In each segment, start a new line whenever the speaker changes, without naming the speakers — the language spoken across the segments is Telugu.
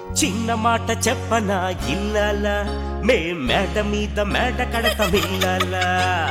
చిన్న మాట చెప్పనా ఇల్లాల మే మేడ మీద మేడ కడత ఇల్లాలా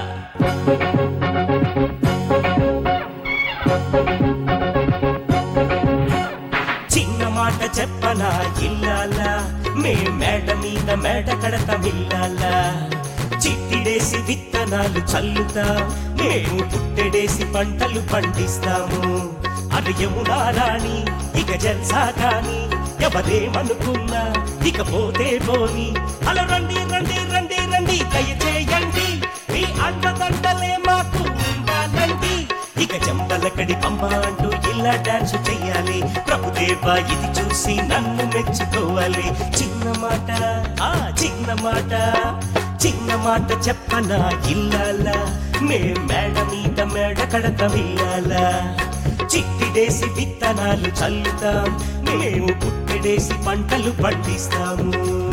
చిన్న మాట చెప్పనా ఇల్లాల మే మేడ మీద మేడ కడత ఇల్లాలా చిట్టిడేసి విత్తనాలు చల్లుతా మేము పుట్టెడేసి పంటలు పండిస్తాము అది యమునా రాణి ఇక జల్సా కాని ఎవరేమనుకున్నా ఇక పోతే పోని అలా రండి రండి రండి రండి దయచేయండి మీ అండదండలే మాకు ఉండాలండి ఇక చెంపలకడి పంప అంటూ ఇలా డాన్స్ చెయ్యాలి ప్రభుదేవ ఇది చూసి నన్ను మెచ్చుకోవాలి చిన్న మాట ఆ చిన్న మాట చిన్న మాట చెప్పనా ఇల్లాల మే మేడ మీద మేడ కడత వేయాల చిట్టిడేసి విత్తనాలు చల్లుతాం మేము పుట్టిడేసి పంటలు పండిస్తాము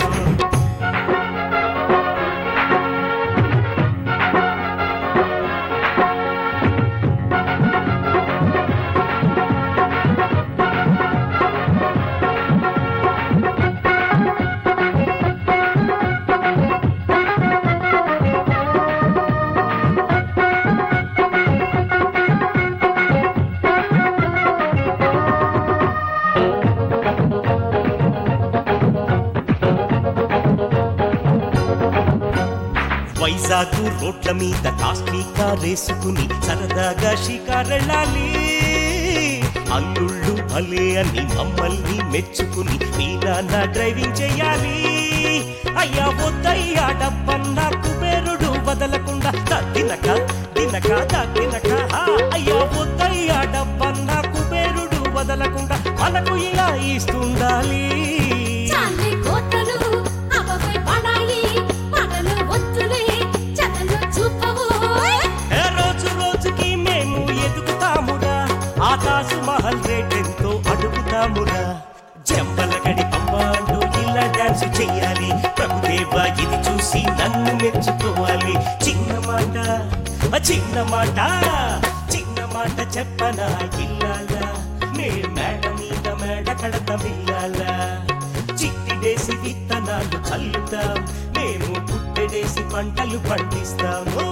వైజాగ్ రోడ్ల మీద కాస్ట్లీ కారేసుకుని సరదాగా షికారెళ్ళాలి అల్లుళ్ళు భలే అని మమ్మల్ని మెచ్చుకుని మీనాన్న డ్రైవింగ్ చేయాలి అయ్యా వద్దయ్యా డబ్బన్నా కుబేరుడు వదలకుండా తినక తినక తినక అయ్యా వద్దయ్యా డబ్బన్నా కుబేరుడు వదలకుండా మనకు ఇలా ఇస్తుండాలి
చాలే కోతలు అవపై పడాయి పగలు వద్దులే చెదలు చూపవు
ఏ రోజు రోజుకి మేము ఎదుగుతామురా ఆ తాజు మహల్ రేట్ ఎంతో అడుగుతామురా జంబలగడి అంటూ ఇలా డాన్స్ చెయ్యాలి ప్రభుదేవ ఇది చూసి నన్ను మెచ్చుకోవాలి చిన్న మాట ఆ చిన్న మాట చిన్న మాట చెప్పనా ఇల్లాల మే మేడ మీద మేడ కడత ఇల్లాల చిట్టిడేసి విత్తనాలు చల్లుతాం మేము పుట్టెడేసి పంటలు పండిస్తాము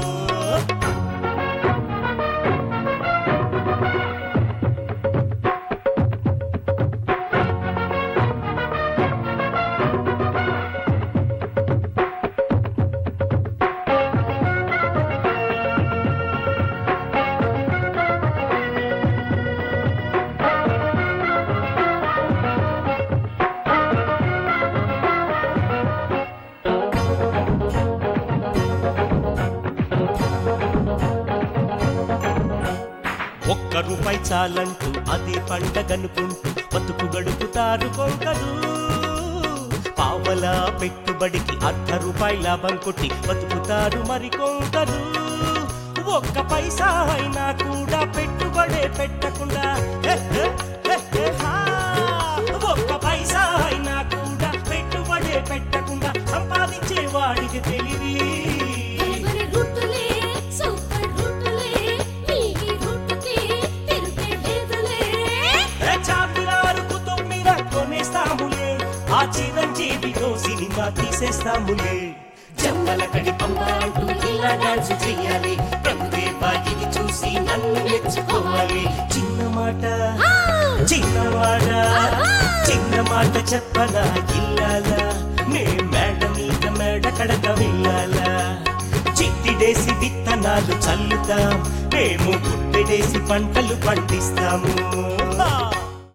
ఒక్క రూపాయి చాలంటూ అదే పండగనుకుంటూ బతుకు గడుపుతారు కొంకలు పావలా పెట్టుబడికి అర్ధ రూపాయి లాభం కొట్టి బతుకుతారు మరి కొంకలు ఒక్క పైసా అయినా కూడా పెట్టుబడే పెట్టకుండా హె, హె, హె, హె, హా. ఒక్క పైసా అయినా కూడా పెట్టుబడే పెట్టకుండా సంపాదించే వాడికి తెలివి
ఎవరి రూటులే సూపర్ రూటులే మీ రూటుకి తిరుగే లేదులే
ఏ చాపిరారుకు తొమ్మిద కొనేస్తాములే ఆ చిరంజీవితో సినిమా తీసేస్తాములే జమ్మల కడి పంప అంటూ ఇలా డాన్స్ చెయ్యాలి ప్రభుదేవ ఇది చూసి నన్ను మెచ్చుకోవాలి చిన్న మాట చిన్న మాట చిన్న మాట చెప్పనా ఇల్లాల మే మేడ మీద మేడ కడక వెళ్ళాల చిట్టిడేసి విత్తనాలు చల్లుతాం మేము పుట్టెడేసి పంటలు పండిస్తాము